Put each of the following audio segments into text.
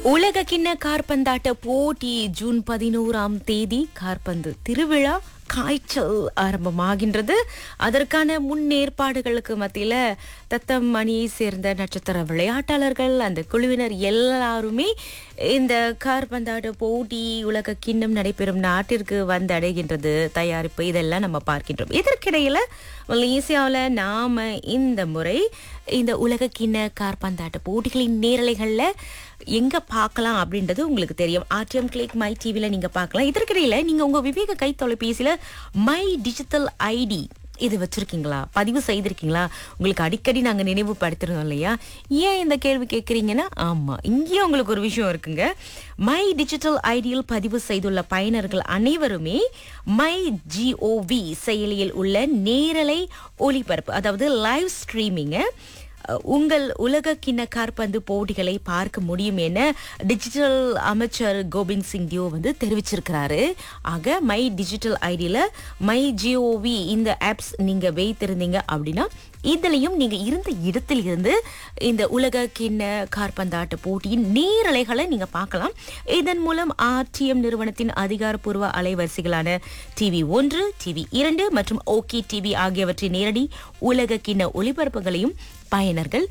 உலக கிண்ண கார்பந்தாட்ட போட்டி ஜூன் பதினோராம் தேதி கார்பந்து திருவிழா காய்ச்சல் ஆரம்பமாகின்றது அதற்கான முன்னேற்பாடுகளுக்கு மத்தியில தத்தம் அணியை சேர்ந்த நட்சத்திர விளையாட்டாளர்கள் அந்த குழுவினர் எல்லாருமே இந்த கார்பந்தாட்ட போட்டி உலக கிண்ணம் நடைபெறும் நாட்டிற்கு வந்தடைகின்றது தயாரிப்பு இதெல்லாம் நம்ம பார்க்கின்றோம் இதற்கிடையில மலேசியாவில் நாம இந்த முறை இந்த உலக கிண்ண கார்பந்தாட்ட போட்டிகளின் நேரலைகள்ல எங்க பார்க்கலாம் அப்படின்றது உங்களுக்கு தெரியும் ஆர்டிஎம் கிளிக் மை டிவில நீங்க பார்க்கலாம் இதற்கிடையில நீங்க உங்க விவேக கை தொலைபேசியில மை டிஜிட்டல் ஐடி இது வச்சிருக்கீங்களா பதிவு செய்திருக்கீங்களா உங்களுக்கு அடிக்கடி நாங்க நினைவுபடுத்துறோம் இல்லையா ஏன் இந்த கேள்வி கேட்குறீங்கன்னா ஆமா இங்கேயும் உங்களுக்கு ஒரு விஷயம் இருக்குங்க மை டிஜிட்டல் ஐடியில் பதிவு செய்துள்ள பயனர்கள் அனைவருமே மை ஜிஓவி செயலியில் உள்ள நேரலை ஒளிபரப்பு அதாவது லைவ் ஸ்ட்ரீமிங்கை அஹ், உங்கள் உலக கிண்ண காற்பந்து போட்டிகளை பார்க்க முடியும் என டிஜிட்டல் அமைச்சர் கோபிந்த் சிங் தியோ வந்து தெரிவிச்சிருக்கிறாரு ஆக மை டிஜிட்டல் ஐடியில் மை ஜிஓவி இந்த ஆப்ஸ் நீங்க வைத்திருந்தீங்க அப்படின்னா இதுலயும் நீங்க இருந்த இடத்தில் இருந்து இந்த உலக கிண்ண காற்பந்தாட்ட போட்டியின் நேரலைகளை நீங்க பார்க்கலாம் இதன் மூலம் ஆர்டிஎம் நிறுவனத்தின் அதிகாரப்பூர்வ அலைவரிசைகளான டிவி ஒன்று டிவி இரண்டு மற்றும் ஓகே டிவி ஆகியவற்றின் நேரடி உலக கிண்ண ஒளிபரப்புகளையும் பயனர்கள்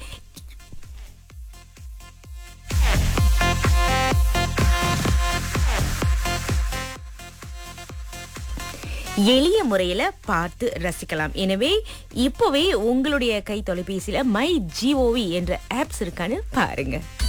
எளிய முறையில பார்த்து ரசிக்கலாம் எனவே இப்போவே உங்களுடைய கை தொலைபேசியில மை ஜிஓவி என்ற ஆப்ஸ் இருக்கான்னு பாருங்க